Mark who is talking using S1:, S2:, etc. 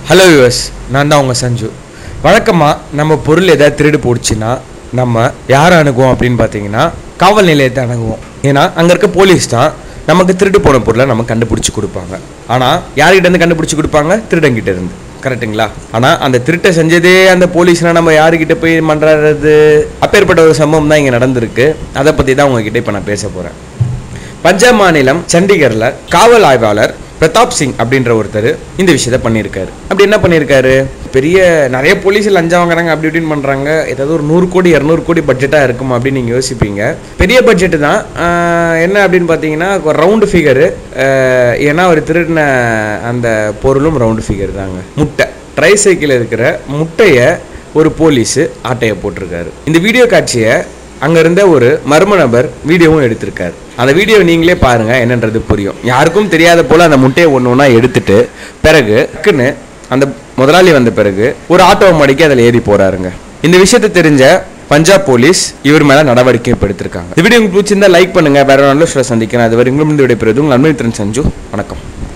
S1: hello US நான் தான் உங்கள் சஞ்சு வழக்கமாக நம்ம பொருள் எதாவது திருடு போடுச்சுன்னா நம்ம யாரை அணுகுவோம் அப்படின்னு பார்த்தீங்கன்னா காவல் நிலையத்தை அணுகுவோம் ஏன்னா அங்கே இருக்க போலீஸ் தான் நமக்கு திருடு போன பொருளை நம்ம கண்டுபிடிச்சி கொடுப்பாங்க ஆனால் யார்கிட்ட இருந்து கண்டுபிடிச்சி கொடுப்பாங்க திருடங்கிட்ட இருந்து கரெக்ட்டுங்களா ஆனால் அந்த திருட்டை செஞ்சதே அந்த போலீஸ்னா நம்ம யாருக்கிட்ட போய் மன்றாடுறது அப்பேற்பட்ட ஒரு சம்பவம் தான் இங்கே நடந்திருக்கு அதை பற்றி தான் உங்ககிட்ட இப்போ நான் பேச போகிறேன் பஞ்சாப் மாநிலம் சண்டிகர்ல காவல் ஆய்வாளர் பிரதாப் சிங் அப்படின்ற ஒருத்தர் இந்த விஷயத்த பண்ணியிருக்காரு அப்படி என்ன பண்ணியிருக்காரு பெரிய நிறைய போலீஸ் லஞ்சம் வாங்குறாங்க அப்படி இப்படின்னு பண்ணுறாங்க ஏதாவது ஒரு நூறு கோடி இரநூறு கோடி பட்ஜெட்டாக இருக்கும் அப்படின்னு நீங்கள் யோசிப்பீங்க பெரிய பட்ஜெட்டு தான் ஆஹ் என்ன அப்படின்னு பார்த்தீங்கன்னா ஒரு ரவுண்டு ஃபிகரு ஏன்னா அவர் திருடின அந்த பொருளும் ரவுண்டு ஃபிகர் தாங்க முட்டை ட்ரை சைக்கிள் இருக்கிற முட்டையை ஒரு போலீஸு ஆட்டையை போட்டிருக்காரு இந்த வீடியோ காட்சியை அங்க இருந்த ஒரு மர்ம நபர் வீடியோவும் எடுத்திருக்காரு அந்த வீடியோ நீங்களே பாருங்க என்னன்றது புரியும் யாருக்கும் தெரியாத போல அந்த முட்டையை ஒன்று ஒன்றா எடுத்துட்டு பிறகு டக்குன்னு அந்த முதலாளி வந்த பிறகு ஒரு ஆட்டோ மடிக்கி அதில் ஏறி போறாருங்க இந்த விஷயத்தை தெரிஞ்ச பஞ்சாப் போலீஸ் இவர் மேல நடவடிக்கை இப்ப எடுத்திருக்காங்க இந்த வீடியோ உங்களுக்கு பிடிச்சிருந்தா லைக் பண்ணுங்க வேற நல்ல சந்திக்கிறேன் அது வரை உங்களிடம் விடைபெறுவது உங்கள் நண்பன் சஞ்சு வணக்கம்